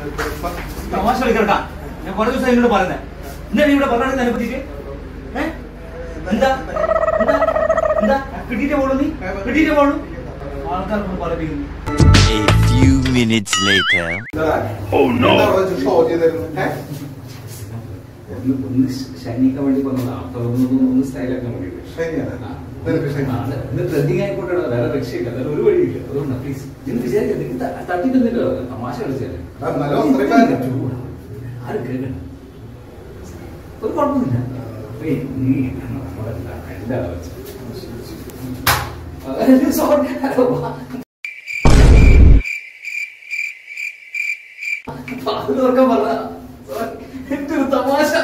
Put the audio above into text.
തമാശ കളിക്കറക്കാം ഞാൻ കുറെ ദിവസം എന്നോട് പറയുന്നത് എന്താ നീ ഇവിടെ പറഞ്ഞത് എന്നെ പറ്റിയിട്ട് ഏ? എന്താ എന്താ എന്താ കിട്ടിയിട്ടേ പോളൂ നീ കിട്ടിയിട്ടേ പോളൂ ആൾക്കാർക്ക് പറയിപ്പിക്കുന്നു A few minutes later. Show ചെയ്തിരുന്നു ഏഹ് ഒന്ന് ഒന്ന് ഷൈനിക്കാൻ വേണ്ടി വന്നതാ അപ്പൊ ഒന്ന് ഒന്ന് സ്റ്റൈലാക്കാൻ വേണ്ടിയിട്ട് ശരിയാണ് ആ. നിനക്ക് ശരി. ആ, അത് ഇത് ട്രെൻഡിങ് ആയിക്കോട്ടെ വേറെ രക്ഷയില്ല വേറെ ഒരു വഴിയില്ല അതുകൊണ്ടാ പ്ലീസ് നിങ്ങൾ വിചാരിക്കാം നിങ്ങൾ ത- തട്ടി തന്നിട്ട് തമാശ കളിച്ചാലേ ആ, നല്ല വസ്ത്രക്കാരൻ. ആരും കേൾക്കണ്ട ഒരു കുഴപ്പമില്ല ഏയ്, നീ നമ്മുടെ എല്ലാ വെച്ച് സോറി അത് തുറക്കാൻ പറഞ്ഞ എന്തൊരു തമാശ